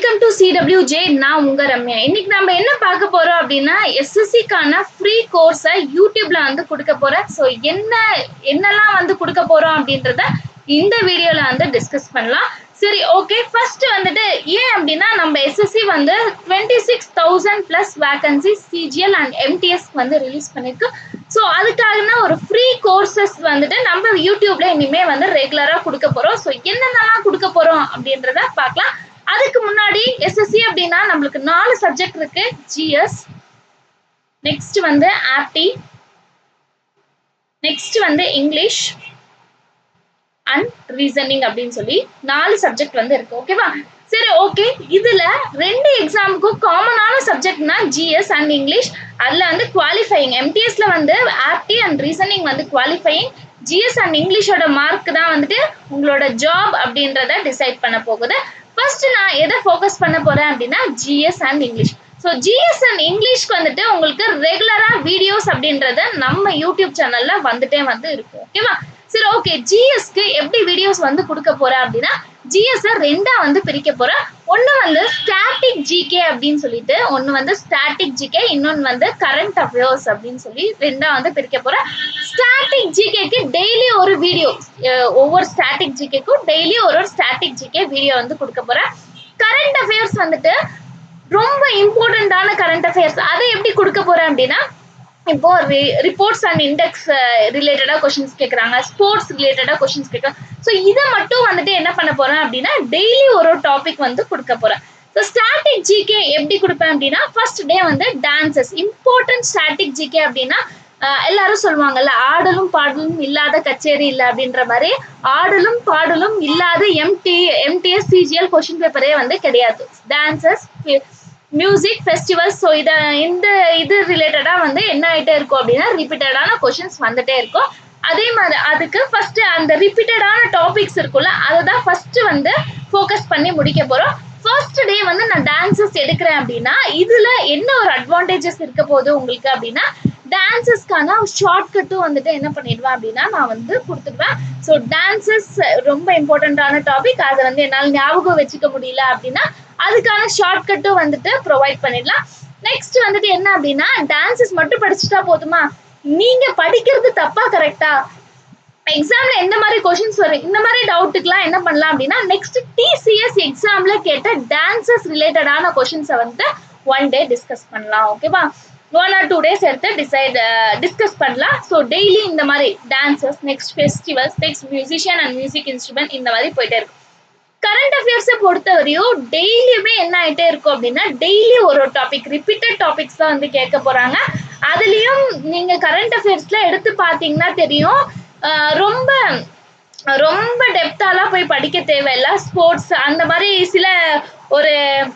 welcome to CWJ நான் உங்க ரம்யா இன்னைக்கு நம்ம என்ன பார்க்க போறோம் அப்படின்னா எஸ்எஸ்சிக்கான ஃப்ரீ கோர்ஸை யூடியூப்ல வந்து கொடுக்க போறேன் ஸோ என்ன என்னெல்லாம் வந்து கொடுக்க போறோம் அப்படின்றத இந்த வீடியோல வந்து டிஸ்கஸ் பண்ணலாம் சரி ஓகே ஃபர்ஸ்ட் வந்துட்டு ஏன் அப்படின்னா நம்ம எஸ்எஸ்சி வந்து twenty six thousand plus vacancy CGL and MTS வந்து ரிலீஸ் பண்ணிருக்கு ஸோ அதுக்காக ஒரு ஃப்ரீ கோர்சஸ் வந்துட்டு நம்ம யூடியூப்ல இனிமே வந்து ரெகுலரா கொடுக்க போறோம் ஸோ என்னென்னலாம் கொடுக்க போறோம் அப்படின்றத பார்க்கலாம் அதுக்கு முன்னாடி எஸ்எஸ்சி அப்படின்னா நம்மளுக்கு நாலு சப்ஜெக்ட் இருக்கு ஜிஎஸ் நெக்ஸ்ட் வந்து ஆப்டி நெக்ஸ்ட் வந்து இங்கிலீஷ் அண்ட் ரீசனிங் அப்படின்னு சொல்லி நாலு சப்ஜெக்ட் வந்து இருக்கு ஓகேவா சரி ஓகே இதுல ரெண்டு எக்ஸாமுக்கும் காமனான சப்ஜெக்ட்னா ஜிஎஸ் அண்ட் இங்கிலீஷ் அதுல வந்து குவாலிஃபையிங் எம்டிஎஸ்ல வந்து ஆப்டி அண்ட் ரீசனிங் வந்து குவாலிஃபையிங் ஜிஎஸ் அண்ட் இங்கிலீஷோட மார்க் தான் வந்துட்டு உங்களோட ஜாப் அப்படின்றத டிசைட் பண்ண போகுது ஃபர்ஸ்ட் நான் எதை ஃபோக்கஸ் பண்ண போறேன் அப்படின்னா GS and English so GS and இங்கிலீஷ்க்கு வந்துட்டு உங்களுக்கு ரெகுலரா வீடியோஸ் அப்படின்றது நம்ம யூடியூப் சேனல்ல வந்துட்டே வந்து இருக்கும் ஓகேவா சரி ஓகே ஜிஎஸ்க்கு எப்படி வீடியோஸ் வந்து கொடுக்க போறேன் அப்படின்னா ஜிஎஸ் ரெண்டா வந்து பிரிக்க போறேன் ஒன்னு வந்து ஸ்டாட்டிக் ஜிகே அப்படின்னு சொல்லிட்டு ஒன்னு வந்து ஸ்டாட்டிக் ஜிகே இன்னொன்னு வந்து கரண்ட் அஃபேர்ஸ் அப்படின்னு சொல்லி ரெண்டா வந்து பிரிக்க போறேன் ஸ்டாட்டிக் ஜிகேக்கு டெய்லி ஒரு வீடியோ ஒவ்வொரு ஸ்டாட்டிக் ஜிகேக்கும் டெய்லி ஒரு ஒரு ஸ்டாட்டிக் ஜிகே வீடியோ வந்து கொடுக்க போறேன் கரண்ட் அஃபேர்ஸ் வந்துட்டு ரொம்ப இம்பார்ட்டண்ட்டான கரண்ட் அஃபேர்ஸ் அதை எப்படி கொடுக்க போறேன் அப்படின்னா இப்போ ரிப்போர்ட்ஸ் அண்ட் இண்டெக்ஸ் ரிலேட்டடாக கொஷின்ஸ் கேட்குறாங்க ஸ்போர்ட்ஸ் ரிலேட்டடாக கொஷின்ஸ் கேட்குறாங்க ஸோ இதை மட்டும் வந்துட்டு என்ன பண்ண போறேன் அப்படின்னா டெய்லி ஒரு ஒரு டாபிக் வந்து கொடுக்க போறேன் ஸோ ஸ்டாட்டிக் ஜிகே எப்படி கொடுப்பேன் அப்படின்னா ஃபர்ஸ்ட் டே வந்து டான்சஸ் இம்பார்ட்டன்ட் ஸ்டாட்டிக் ஜிகே அப்படின்னா எல்லாரும் சொல்லுவாங்கல்ல ஆடலும் பாடலும் இல்லாத கச்சேரி இல்லை அப்படின்ற மாதிரி ஆடலும் பாடலும் இல்லாத எம்டி எம்டிஎஸ் சிஜிஎல் கொஷின் பேப்பரே வந்து கிடையாது டான்சஸ் மியூசிக் ஃபெஸ்டிவல்ஸ் ஸோ இதை இந்த இது ரிலேட்டடாக வந்து என்ன ஆகிட்டே இருக்கும் அப்படின்னா ரிப்பீட்டடான கொஷின்ஸ் வந்துட்டே இருக்கும் அதே மாதிரி அதுக்கு ஃபர்ஸ்ட் அந்த ரிப்பீட்டடான டாபிக்ஸ் இருக்கும்ல அதை தான் ஃபர்ஸ்ட் வந்து ஃபோக்கஸ் பண்ணி முடிக்க போகிறோம் ஃபர்ஸ்ட் டே வந்து நான் டான்சஸ் எடுக்கிறேன் அப்படின்னா இதில் என்ன ஒரு அட்வான்டேஜஸ் இருக்க போகுது உங்களுக்கு அப்படின்னா டான்சஸ்க்கான ஷார்ட்கட்டும் வந்துட்டு என்ன பண்ணிடுவேன் அப்படின்னா நான் வந்து கொடுத்துடுவேன் ஸோ டான்சஸ் ரொம்ப இம்பார்ட்டண்ட்டான டாபிக் அதை வந்து என்னால் ஞாபகம் வச்சுக்க முடியல அப்படின்னா அதுக்கான ஷார்ட்கட்டும் வந்துட்டு ப்ரொவைட் பண்ணிடலாம் நெக்ஸ்ட் வந்துட்டு என்ன அப்படின்னா டான்சஸ் மட்டும் படிச்சுட்டா போதுமா நீங்க படிக்கிறது தப்பா கரெக்டா எக்ஸாம்ல எந்த மாதிரி கொஷின்ஸ் வரும் இந்த மாதிரி டவுட்டுக்குலாம் என்ன பண்ணலாம் அப்படின்னா நெக்ஸ்ட் டிசிஎஸ் எக்ஸாம்ல கேட்ட டான்சஸ் ரிலேட்டடான கொஷின்ஸை வந்து ஒன் டே டிஸ்கஸ் பண்ணலாம் ஓகேவா ஒன் ஆர் டூ டேஸ் எடுத்து டிசைட் டிஸ்கஸ் பண்ணலாம் ஸோ டெய்லி இந்த மாதிரி dances next festivals next musician and music instrument இந்த மாதிரி போயிட்டே இருக்கும் கரண்ட் அஃபேர்ஸை பொறுத்தவரையும் டெய்லியுமே என்ன ஆகிட்டே இருக்கும் அப்படின்னா டெய்லி ஒரு ஒரு டாபிக் ரிப்பீட்டட் டாபிக்ஸ் தான் வந்து கேட்க போகிறாங்க அதுலேயும் நீங்கள் கரண்ட் அஃபேர்ஸில் எடுத்து பார்த்தீங்கன்னா தெரியும் ரொம்ப ரொம்ப டெப்த்தாலாம் போய் படிக்க தேவையில்ல ஸ்போர்ட்ஸ் அந்த மாதிரி சில ஒரு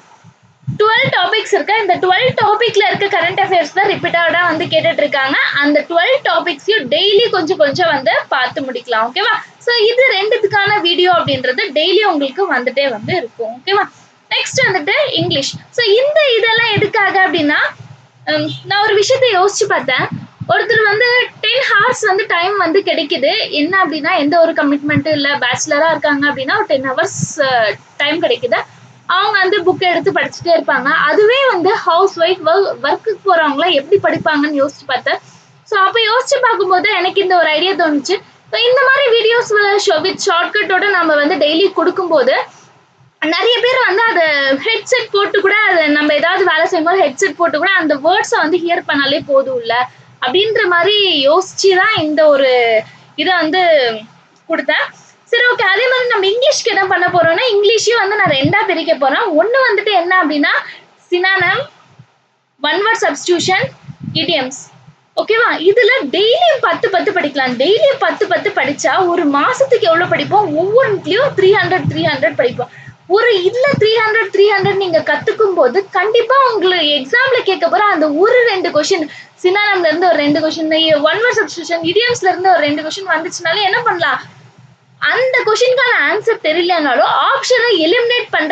டுவெல் டாபிக்ஸ் இருக்கு இந்த டுவெல் டாபிக்ல இருக்க கரண்ட் அஃபேர்ஸ் தான் ரிப்பீட்டடா வந்து கேட்டுட்டு இருக்காங்க அந்த டுவெல் டாபிக்ஸையும் டெய்லி கொஞ்சம் கொஞ்சம் வந்து பார்த்து முடிக்கலாம் ஓகேவா ஸோ இது ரெண்டுத்துக்கான வீடியோ அப்படின்றது டெய்லி உங்களுக்கு வந்துட்டே வந்து இருக்கும் ஓகேவா நெக்ஸ்ட் வந்துட்டு இங்கிலீஷ் ஸோ இந்த இதெல்லாம் எதுக்காக அப்படின்னா நான் ஒரு விஷயத்த யோசிச்சு பார்த்தேன் ஒருத்தர் வந்து டென் ஹவர்ஸ் வந்து டைம் வந்து கிடைக்குது என்ன அப்படின்னா எந்த ஒரு கமிட்மெண்ட்டும் இல்லை பேச்சுலராக இருக்காங்க அப்படின்னா ஒரு டென் ஹவர்ஸ் டைம் கிடைக்குது அவங்க வந்து புக் எடுத்து படிச்சுட்டே இருப்பாங்க அதுவே வந்து ஹவுஸ் ஒய்ஃப் ஒர்க்குக்கு போகிறவங்களாம் எப்படி படிப்பாங்கன்னு யோசிச்சு பார்த்தேன் ஸோ அப்போ யோசிச்சு பார்க்கும்போது எனக்கு இந்த ஒரு ஐடியா தோணுச்சு ஸோ இந்த மாதிரி வீடியோஸ் வித் ஷார்ட்கட்டோட நம்ம வந்து டெய்லி கொடுக்கும்போது நிறைய பேர் வந்து அதை ஹெட்செட் போட்டு கூட அதை நம்ம ஏதாவது வேலை செய்யும்போது ஹெட்செட் போட்டு கூட அந்த வேர்ட்ஸை வந்து ஹியர் பண்ணாலே போதும் இல்லை அப்படின்ற மாதிரி யோசிச்சு தான் இந்த ஒரு இதை வந்து கொடுத்தேன் சரி ஓகே அதே மாதிரி நம்ம இங்கிலீஷ்க்கு என்ன பண்ண போறோம்னா இங்கிலீஷையும் வந்து நான் ரெண்டா பிரிக்க போறேன் ஒன்று வந்துட்டு என்ன அப்படின்னா synonym one word substitution idioms ஓகேவா இதுல டெய்லியும் பத்து பத்து படிக்கலாம் டெய்லியும் பத்து பத்து படிச்சா ஒரு மாசத்துக்கு எவ்வளவு படிப்போம் ஒவ்வொன்றுலயும் த்ரீ ஹண்ட்ரட் த்ரீ ஹண்ட்ரட் படிப்போம் ஒரு இதுல த்ரீ ஹண்ட்ரட் த்ரீ ஹண்ட்ரட் நீங்க கத்துக்கும் போது கண்டிப்பா உங்களுக்கு எக்ஸாம்ல கேட்க போற அந்த ஒரு ரெண்டு கொஷின் சினானம்ல இருந்து ஒரு ரெண்டு கொஷின் ஒன் வேர்ட் சப்ஸ்டியூஷன் இடியம்ஸ்ல இருந்து ஒரு ரெண்டு கொஷின் வந்துச்சுனாலே என்ன பண்ணலாம் அந்த கொஷினுக்கான ஆன்சர் தெரியலனாலும் ஆப்ஷனை எலிமினேட் பண்ற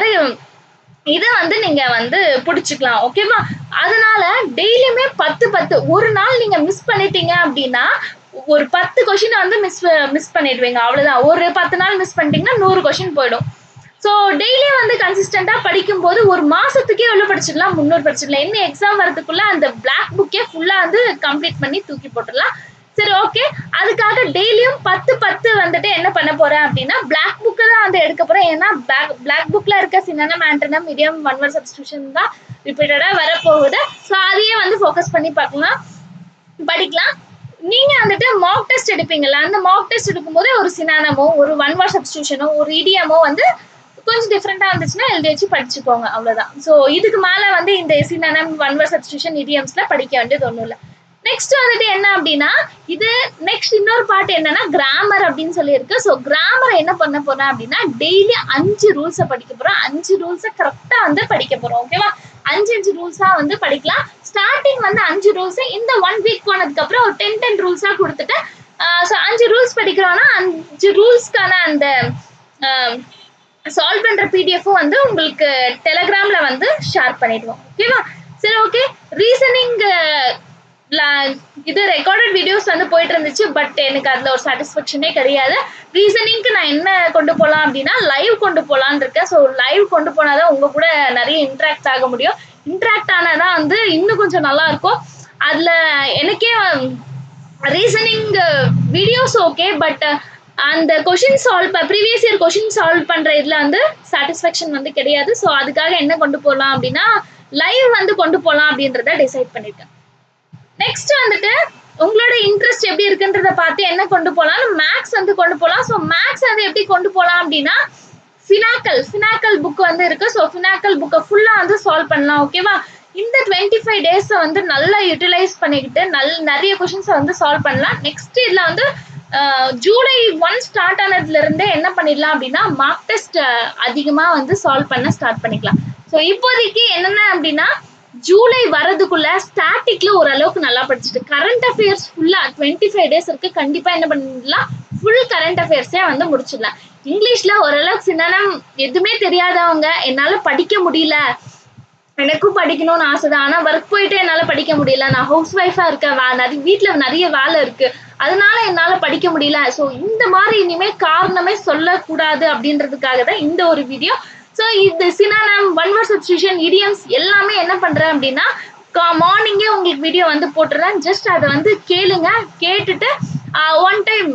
இதை வந்து நீங்க வந்து பிடிச்சிக்கலாம் ஓகேவா அதனால டெய்லியுமே பத்து பத்து ஒரு நாள் நீங்க மிஸ் பண்ணிட்டீங்க அப்படின்னா ஒரு பத்து கொஷினை வந்து மிஸ் மிஸ் பண்ணிடுவீங்க அவ்வளவுதான் ஒரு பத்து நாள் மிஸ் பண்ணிட்டீங்கன்னா நூறு கொஷின் போயிடும் ஸோ ஸோ டெய்லியும் வந்து கன்சிஸ்டண்டாக படிக்கும்போது ஒரு மாசத்துக்கே எவ்வளோ படிச்சிடலாம் முந்நூறு படிச்சிடலாம் என்ன எக்ஸாம் வரதுக்குள்ள அந்த பிளாக் புக்கே ஃபுல்லாக வந்து கம்ப்ளீட் பண்ணி தூக்கி போட்டுடலாம் சரி ஓகே அதுக்காக டெய்லியும் பத்து பத்து வந்துட்டு என்ன பண்ண போறேன் அப்படின்னா பிளாக் புக்கு தான் வந்து எடுக்க போறேன் ஏன்னா பிளாக் பிளாக் புக்ல இருக்க synonym antonym medium one word substitution தான் ரிப்பீட்டடா வரப்போகுது ஸோ அதையே வந்து ஃபோக்கஸ் பண்ணி பார்க்கலாம் படிக்கலாம் நீங்க வந்துட்டு மாக் டெஸ்ட் எடுப்பீங்கல்ல அந்த மாக் டெஸ்ட் எடுக்கும்போது ஒரு சினானமோ ஒரு ஒன் வேர்ட் சப்ஸ்டியூஷனோ ஒரு இடியமோ வந்து கொஞ்சம் டிஃப்ரெண்டா இருந்துச்சுன்னா எழுதி வச்சு படிச்சுக்கோங்க அவ்வளவுதான் ஸோ இதுக்கு மேல வந்து இந்த சினானம் ஒன் வேர்ட் சப்ஸ்டியூஷன் இடியம்ஸ்ல படிக்க வேண்டியது ஒன்றும் இல்லை நெக்ஸ்ட் வந்துட்டு என்ன அப்படின்னா இது நெக்ஸ்ட் இன்னொரு பாட்டு என்னன்னா கிராமர் அப்படின்னு சொல்லியிருக்கு ஸோ கிராமரை என்ன பண்ண போறேன் அப்படின்னா டெய்லி அஞ்சு ரூல்ஸை படிக்க போறோம் அஞ்சு ரூல்ஸை கரெக்டா வந்து படிக்க போறோம் ஓகேவா அஞ்சு அஞ்சு ரூல்ஸா வந்து படிக்கலாம் ஸ்டார்டிங் வந்து அஞ்சு ரூல்ஸ் இந்த ஒன் வீக் போனதுக்கு அப்புறம் ஒரு டென் டென் ரூல்ஸா கொடுத்துட்டு ஸோ அஞ்சு ரூல்ஸ் படிக்கிறோம்னா அஞ்சு ரூல்ஸ்க்கான அந்த சால்வ் பண்ற பிடிஎஃப்பும் வந்து உங்களுக்கு டெலகிராம்ல வந்து ஷேர் பண்ணிடுவோம் ஓகேவா சரி ஓகே ரீசனிங் இது ரெக்கார்டட் வீடியோஸ் வந்து போயிட்டு இருந்துச்சு பட் எனக்கு அதுல ஒரு சாட்டிஸ்ஃபேக்ஷனே கிடையாது ரீசனிங்க்கு நான் என்ன கொண்டு போகலாம் அப்படின்னா லைவ் கொண்டு போகலான்னு இருக்கேன் ஸோ லைவ் கொண்டு போனாதான் உங்க கூட நிறைய இன்ட்ராக்ட் ஆக முடியும் இன்ட்ராக்ட் ஆனாதான் வந்து இன்னும் கொஞ்சம் நல்லா இருக்கும் அதுல எனக்கே ரீசனிங் வீடியோஸ் ஓகே பட் அந்த question solve previous year question solve பண்ற இதுல வந்து சாட்டிஸ்ஃபேக்ஷன் வந்து கிடையாது ஸோ அதுக்காக என்ன கொண்டு போகலாம் அப்படின்னா லைவ் வந்து கொண்டு போகலாம் அப்படின்றத டிசைட் பண்ணிருக்கேன் நெக்ஸ்ட் வந்துட்டு உங்களோட இன்ட்ரெஸ்ட் எப்படி இருக்குன்றத பார்த்து என்ன கொண்டு போகலாம் மேக்ஸ் வந்து கொண்டு போகலாம் ஸோ மேக்ஸ் வந்து எப்படி கொண்டு போகலாம் அப்படின்னா ஃபினாக்கல் ஃபினாக்கல் புக் வந்து இருக்கு ஸோ ஃபினாக்கல் புக்கை ஃபுல்லாக வந்து சால்வ் பண்ணலாம் ஓகேவா இந்த டுவெண்ட்டி ஃபைவ் டேஸை வந்து நல்லா யூட்டிலைஸ் பண்ணிக்கிட்டு நல் நிறைய கொஷின்ஸை வந்து சால்வ் பண்ணலாம் நெக்ஸ்ட் இதில் வந்து ஜூலை ஒன் ஸ்டார்ட் ஆனதுல இருந்தே என்ன பண்ணிடலாம் அப்படின்னா மார்க் டெஸ்ட் அதிகமாக வந்து சால்வ் பண்ண ஸ்டார்ட் பண்ணிக்கலாம் ஸோ இப்போதைக்கு என்னென்ன அப்படின்னா ஜூலை வரதுக்குள்ள ஸ்டாட்டிக்ல ஓரளவுக்கு நல்லா படிச்சுட்டு கரண்ட் அஃபேர்ஸ் ஃபுல்லா டுவெண்ட்டி ஃபைவ் டேஸ் இருக்கு கண்டிப்பா என்ன பண்ணிடலாம் ஃபுல் கரண்ட் அஃபேர்ஸே வந்து முடிச்சிடலாம் இங்கிலீஷ்ல ஓரளவுக்கு சின்னம் எதுவுமே தெரியாதவங்க என்னால படிக்க முடியல எனக்கும் படிக்கணும்னு ஆசை தான் ஆனால் ஒர்க் போயிட்டு என்னால் படிக்க முடியல நான் ஹவுஸ் ஒய்ஃபாக இருக்கேன் வே நிறைய வீட்டில் நிறைய வேலை இருக்கு அதனால என்னால் படிக்க முடியல ஸோ இந்த மாதிரி இனிமேல் காரணமே சொல்லக்கூடாது அப்படின்றதுக்காக தான் இந்த ஒரு வீடியோ ஸோ இது synonym one word substitution idioms எல்லாமே என்ன பண்ணுறேன் அப்படின்னா மார்னிங்கே உங்களுக்கு வீடியோ வந்து போட்டுறேன் ஜஸ்ட் அதை வந்து கேளுங்க கேட்டுட்டு ஒன் டைம்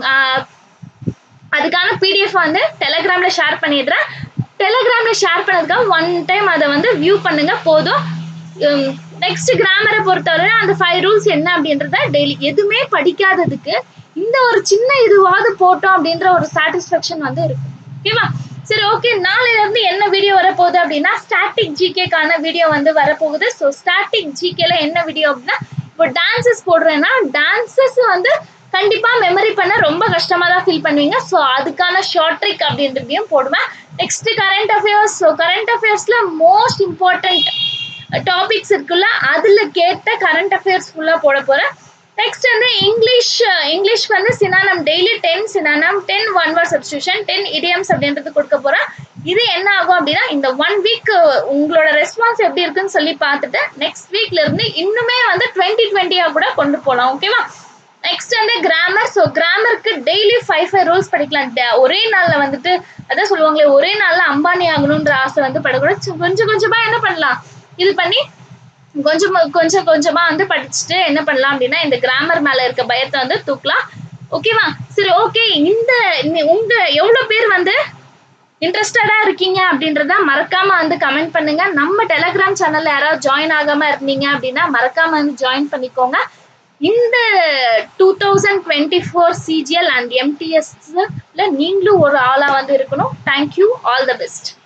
அதுக்கான பிடிஎஃப் வந்து டெலகிராம்ல ஷேர் பண்ணிடுறேன் டெலகிராம்ல ஷேர் பண்ணதுக்காக ஒன் டைம் அதை வந்து வியூ பண்ணுங்க போதும் நெக்ஸ்ட் கிராமரை பொறுத்தவரை அந்த ஃபைவ் ரூல்ஸ் என்ன அப்படின்றத டெய்லி எதுவுமே படிக்காததுக்கு இந்த ஒரு சின்ன இதுவாவது போட்டோம் அப்படின்ற ஒரு சாட்டிஸ்ஃபேக்ஷன் வந்து இருக்கும் ஓகேவா சரி ஓகே நாளையில இருந்து என்ன வீடியோ வரப்போகுது அப்படின்னா ஸ்டாட்டிக் ஜிகேக்கான வீடியோ வந்து வரப்போகுது ஸோ ஸ்டாட்டிக் ஜிகேல என்ன வீடியோ அப்படின்னா இப்போ டான்சஸ் போடுறேன்னா டான்சஸ் வந்து கண்டிப்பா மெமரி பண்ண ரொம்ப கஷ்டமா தான் ஃபீல் பண்ணுவீங்க ஸோ அதுக்கான ஷார்ட் ட்ரிக் அப்படின்றதையும் போடுவேன் next current affairs so current அஃபேர்ஸ்ல மோஸ்ட் இம்பார்ட்டன்ட் டாபிக்ஸ் இருக்குல்ல அதுல கேட்ட கரண்ட் அஃபேர்ஸ் ஃபுல்லா போட போறேன் நெக்ஸ்ட் வந்து இங்கிலீஷ் இங்கிலீஷ் வந்து synonym daily ten synonym ten one word substitution ten idioms அப்படின்றது கொடுக்க போறேன் இது என்ன ஆகும் அப்படின்னா இந்த ஒன் வீக் உங்களோட ரெஸ்பான்ஸ் எப்படி இருக்குன்னு சொல்லி பார்த்துட்டு நெக்ஸ்ட் வீக்ல இருந்து இன்னுமே வந்து டுவெண்ட்டி டுவெண்ட்டியா கூட கொண்டு போகலாம் ஓகேவா நெக்ஸ்ட் வந்து கிராமர் ஸோ கிராமருக்கு டெய்லி ஃபைவ் ஃபைவ் ரூல்ஸ் படிக்கலாம் ஒரே நாள்ல வந்துட்டு அதான் சொல்லுவாங்களே ஒரே நாள்ல அம்பானி ஆகணுன்ற ஆசை வந்து படக்கூடாது கொஞ்சம் கொஞ்சமா என்ன பண்ணலாம் இது பண்ணி கொஞ்சம் கொஞ்சம் கொஞ்சமா வந்து படிச்சுட்டு என்ன பண்ணலாம் அப்படின்னா இந்த கிராமர் மேல இருக்க பயத்தை வந்து தூக்கலாம் ஓகேவா சரி ஓகே இந்த உங்க எவ்வளவு பேர் வந்து இன்ட்ரெஸ்டடா இருக்கீங்க அப்படின்றத மறக்காம வந்து கமெண்ட் பண்ணுங்க நம்ம டெலகிராம் சேனல்ல யாராவது ஜாயின் ஆகாம இருந்தீங்க அப்படின்னா மறக்காம வந்து ஜாயின் பண்ணிக்கோங்க இந்த two thousand twenty four CGL and எம்டிஎஸ்ல நீங்களும் ஒரு ஆளா வந்து இருக்கணும் தேங்க்யூ ஆல் த பெஸ்ட்